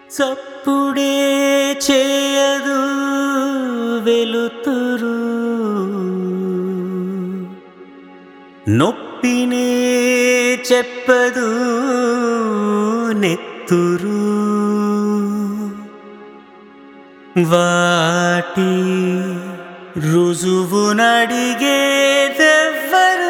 చప్పుడే చేయదు వెలుతురు నొప్పినే చెప్పదు నెత్తురు వాటి రుజువునడిగేదెవ్వరు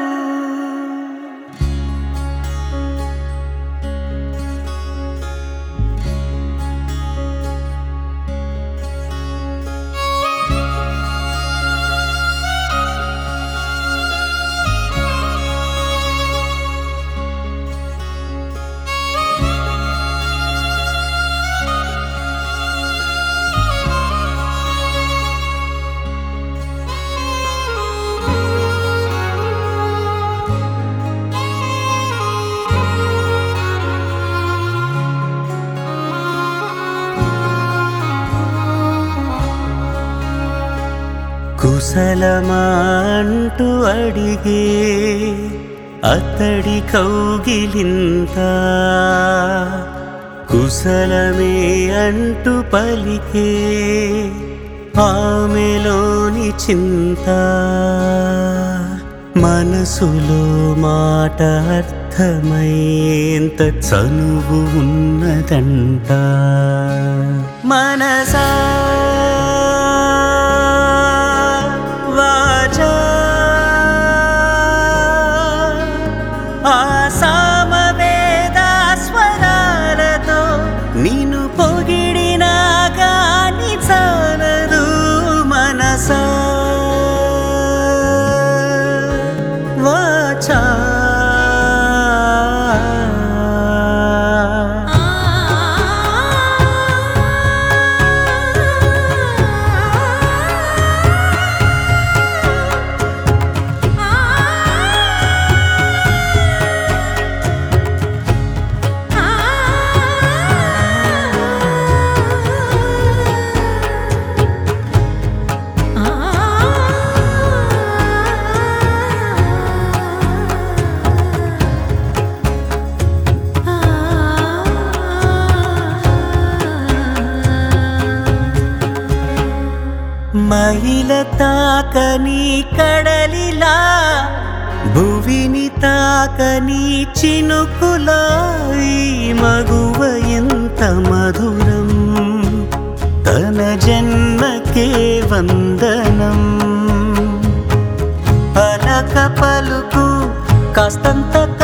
కుశలమాంటూ అడిగే అతడి కౌగిలింత కుశలమే అంటూ పలికే ఆమెలోని చింత మనసులో మాట అర్థమయ్యేంత చనువు ఉన్నదంట మనసా వాచా ఆ సామవేద స్వరాలతో నిన్ను పొగిడినా గాని చాలదు మనసా వాచా మహిళ తాకని కడలిలా భువిని తాకని చినుకులా ఈ మగువ ఎంత మధురం తన జన్మకే వందనం పలక పలుకు కాస్తంత